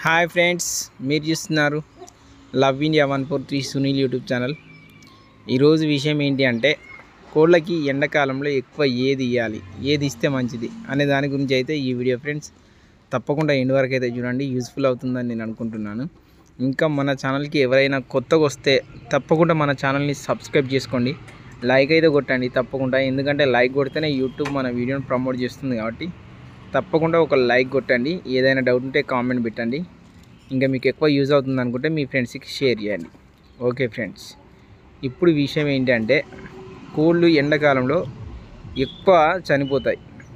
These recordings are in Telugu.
హాయ్ ఫ్రెండ్స్ మీరు చూస్తున్నారు love India one four three Sunil YouTube channel ఈరోజు విషయం ఏంటి అంటే కోళ్ళకి ఎండాకాలంలో ఎక్కువ ఏది ఇవ్వాలి ఏది ఇస్తే మంచిది అనే దాని గురించి అయితే ఈ వీడియో ఫ్రెండ్స్ తప్పకుండా ఎండ్ వరకు అయితే చూడండి యూస్ఫుల్ అవుతుందని నేను అనుకుంటున్నాను ఇంకా మన ఛానల్కి ఎవరైనా కొత్తగా వస్తే తప్పకుండా మన ఛానల్ని సబ్స్క్రైబ్ చేసుకోండి లైక్ అయితే కొట్టండి తప్పకుండా ఎందుకంటే లైక్ కొడితేనే యూట్యూబ్ మన వీడియోని ప్రమోట్ చేస్తుంది కాబట్టి తప్పకుండా ఒక లైక్ కొట్టండి ఏదైనా డౌట్ ఉంటే కామెంట్ పెట్టండి ఇంకా మీకు ఎక్కువ యూజ్ అవుతుంది అనుకుంటే మీ ఫ్రెండ్స్కి షేర్ చేయండి ఓకే ఫ్రెండ్స్ ఇప్పుడు విషయం ఏంటంటే కోళ్ళు ఎండాకాలంలో ఎక్కువ చనిపోతాయి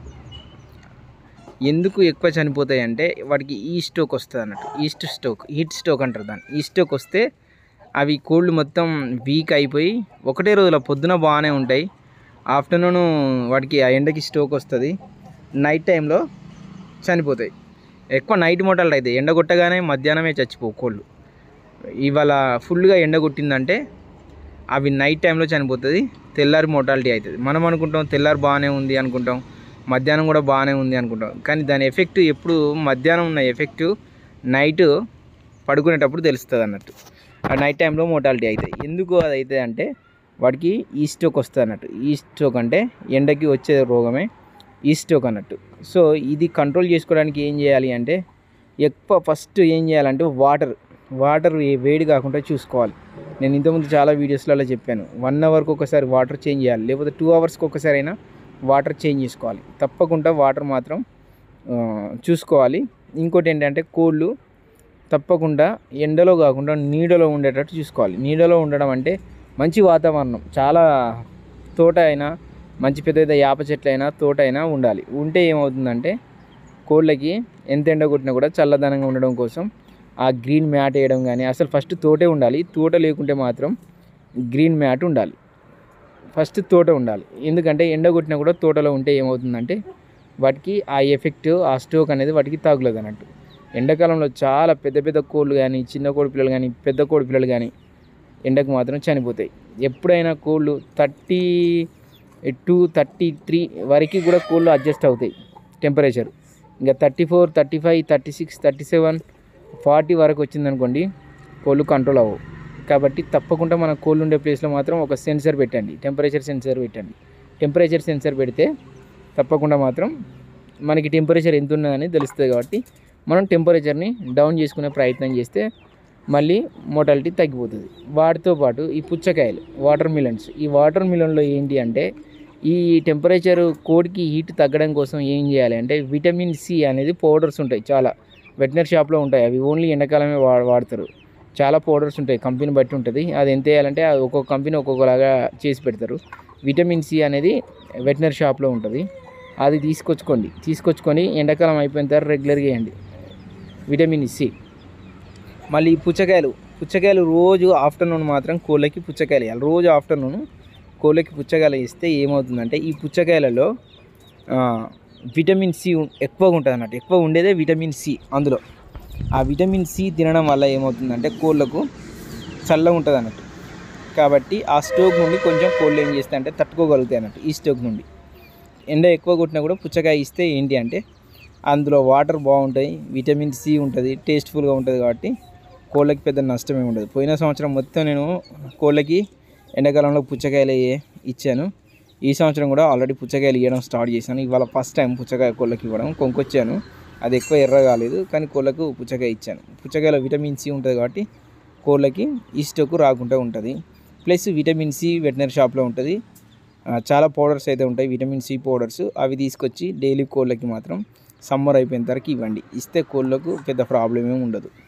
ఎందుకు ఎక్కువ చనిపోతాయి అంటే వాటికి ఈ స్టోక్ వస్తుంది అన్నట్టు ఈస్ట్ స్టోక్ హీట్ స్టోక్ అంటారు దాన్ని ఈ స్టోక్ వస్తే అవి కోళ్ళు మొత్తం వీక్ అయిపోయి ఒకటే రోజుల పొద్దున బాగానే ఉంటాయి ఆఫ్టర్నూన్ వాటికి ఆ ఎండకి స్టోక్ వస్తుంది నైట్ టైంలో చనిపోతాయి ఎక్కువ నైట్ మోటాలు అవుతాయి ఎండ కొట్టగానే మధ్యాహ్నమే చచ్చిపోవు కోళ్ళు ఇవాళ ఫుల్గా ఎండ కొట్టిందంటే అవి నైట్ టైంలో చనిపోతుంది తెల్లారి మోటాలిటీ అవుతుంది మనం అనుకుంటాం తెల్లారి బాగానే ఉంది అనుకుంటాం మధ్యాహ్నం కూడా బాగానే ఉంది అనుకుంటాం కానీ దాని ఎఫెక్ట్ ఎప్పుడు మధ్యాహ్నం ఉన్న ఎఫెక్ట్ నైట్ పడుకునేటప్పుడు తెలుస్తుంది అన్నట్టు ఆ నైట్ టైంలో మోటాలిటీ అవుతాయి ఎందుకు అది అవుతుంది అంటే వాడికి ఈ స్టోక్ వస్తుంది అన్నట్టు ఈ స్టోక్ అంటే ఎండకి వచ్చే రోగమే ఈ స్టోక్ అన్నట్టు సో ఇది కంట్రోల్ చేసుకోవడానికి ఏం చేయాలి అంటే ఎక్కువ ఫస్ట్ ఏం చేయాలంటే వాటర్ వాటర్ వేడి కాకుండా చూసుకోవాలి నేను ఇంతకుముందు చాలా వీడియోస్లలో చెప్పాను వన్ అవర్కి ఒకసారి వాటర్ చేంజ్ చేయాలి లేకపోతే టూ అవర్స్కి ఒకసారి అయినా వాటర్ చేంజ్ చేసుకోవాలి తప్పకుండా వాటర్ మాత్రం ఆ, చూసుకోవాలి ఇంకోటి ఏంటంటే కోళ్ళు తప్పకుండా ఎండలో కాకుండా నీడలో ఉండేటట్టు చూసుకోవాలి నీడలో ఉండడం అంటే మంచి వాతావరణం చాలా తోట అయినా మంచి పెద్ద పెద్ద యాప చెట్లు అయినా తోట అయినా ఉండాలి ఉంటే ఏమవుతుందంటే కోళ్ళకి ఎంత ఎండ కొట్టినా కూడా చల్లదనంగా ఉండడం కోసం ఆ గ్రీన్ మ్యాట్ వేయడం కానీ అసలు ఫస్ట్ తోటే ఉండాలి తోట లేకుంటే మాత్రం గ్రీన్ మ్యాట్ ఉండాలి ఫస్ట్ తోట ఉండాలి ఎందుకంటే ఎండ కొట్టినా కూడా తోటలో ఉంటే ఏమవుతుందంటే వాటికి ఆ ఎఫెక్ట్ ఆ స్టోక్ అనేది వాటికి తగులదు అన్నట్టు ఎండాకాలంలో చాలా పెద్ద పెద్ద కోళ్ళు కానీ చిన్న కోడి పిల్లలు కానీ పెద్ద కోడి పిల్లలు కానీ ఎండకు మాత్రం చనిపోతాయి ఎప్పుడైనా కోళ్ళు థర్టీ టూ థర్టీ త్రీ వరకు కూడా కోళ్ళు అడ్జస్ట్ అవుతాయి టెంపరేచర్ ఇంకా thirty four thirty five thirty six thirty seven forty వరకు వచ్చిందనుకోండి కోళ్ళు కంట్రోల్ అవ్వవు కాబట్టి తప్పకుండా మన కోళ్ళు ఉండే ప్లేస్లో మాత్రం ఒక సెన్సర్ పెట్టండి టెంపరేచర్ సెన్సర్ పెట్టండి టెంపరేచర్ సెన్సర్ పెడితే తప్పకుండా మాత్రం మనకి టెంపరేచర్ ఎంత ఉన్నదని తెలుస్తుంది కాబట్టి మనం టెంపరేచర్ని డౌన్ చేసుకునే ప్రయత్నం చేస్తే మళ్ళీ మోటాలిటీ తగ్గిపోతుంది వాటితో పాటు ఈ పుచ్చకాయలు వాటర్ మిలన్స్ ఈ వాటర్ మిలన్లో ఏంటి అంటే ఈ టెంపరేచర్ కోడికి హీట్ తగ్గడం కోసం ఏం చేయాలి అంటే విటమిన్ సి అనేది పౌడర్స్ ఉంటాయి చాలా వెటనరీ షాప్లో ఉంటాయి అవి ఓన్లీ ఎండాకాలమే వా వాడతారు చాలా పౌడర్స్ ఉంటాయి కంపెనీ బట్టి ఉంటుంది అది ఎంత వేయాలంటే అది ఒక్కొక్క కంపెనీ ఒక్కొక్కలాగా చేసి పెడతారు విటమిన్ సి అనేది వెటనరీ షాప్లో ఉంటుంది అది తీసుకొచ్చుకోండి తీసుకొచ్చుకొని ఎండాకాలం అయిపోయిన తర్వాత రెగ్యులర్గా వేయండి విటమిన్ సి మళ్ళీ ఈ పుచ్చకాయలు పుచ్చకాయలు రోజు ఆఫ్టర్నూన్ మాత్రం కోళ్ళకి పుచ్చకాయలు వేయాలి రోజు ఆఫ్టర్నూన్ కోళ్ళకి పుచ్చకాయలు ఇస్తే ఏమవుతుందంటే ఈ పుచ్చకాయలలో ఆ, విటమిన్ సి ఉం- ఎక్కువగా ఉంటుంది అన్నట్టు ఎక్కువ ఉండేదే విటమిన్ సి అందులో ఆ విటమిన్ సి తినడం వల్ల ఏమవుతుందంటే కోళ్ళకు చల్లగా ఉంటుంది అన్నట్టు కాబట్టి ఆ స్టోక్ నుండి కొంచెం కోళ్ళు ఏం చేస్తాయి అంటే తట్టుకోగలుగుతాయి అన్నట్టు ఈ స్టోక్ నుండి ఎండ ఎక్కువ కొట్టినా కూడా పుచ్చకాయ ఇస్తే ఏంటి అంటే అందులో వాటర్ బాగుంటాయి విటమిన్ సి ఉంటుంది టేస్ట్ఫుల్గా ఉంటుంది కాబట్టి కోళ్ళకి పెద్ద నష్టమే ఉండదు పోయిన సంవత్సరం మొత్తం నేను కోళ్ళకి ఎండాకాలంలో పుచ్చకాయలు ఏ- ఇచ్చాను ఈ సంవత్సరం కూడా ఆల్రెడీ పుచ్చకాయలు ఇవ్వడం స్టార్ట్ చేశాను ఇవాళ ఫస్ట్ టైం పుచ్చకాయ కోళ్ళకి ఇవ్వడం కొనుక్కొచ్చాను అది ఎక్కువ ఎర్ర కాలేదు కానీ కోళ్ళకు పుచ్చకాయ ఇచ్చాను పుచ్చకాయలో విటమిన్ సి ఉంటుంది కాబట్టి కోళ్ళకి ఈస్టకు రాకుండా ఉంటుంది ప్లస్ విటమిన్ సి వెటనరీ షాప్లో ఉంటుంది ఆ, చాలా పౌడర్స్ అయితే ఉంటాయి విటమిన్ సి పౌడర్స్ అవి తీసుకొచ్చి డైలీ కోళ్ళకి మాత్రం సమ్మర్ అయిపోయిన తర్వాత ఇవ్వండి ఇస్తే కోళ్ళకు పెద్ద ప్రాబ్లం ఏమి ఉండదు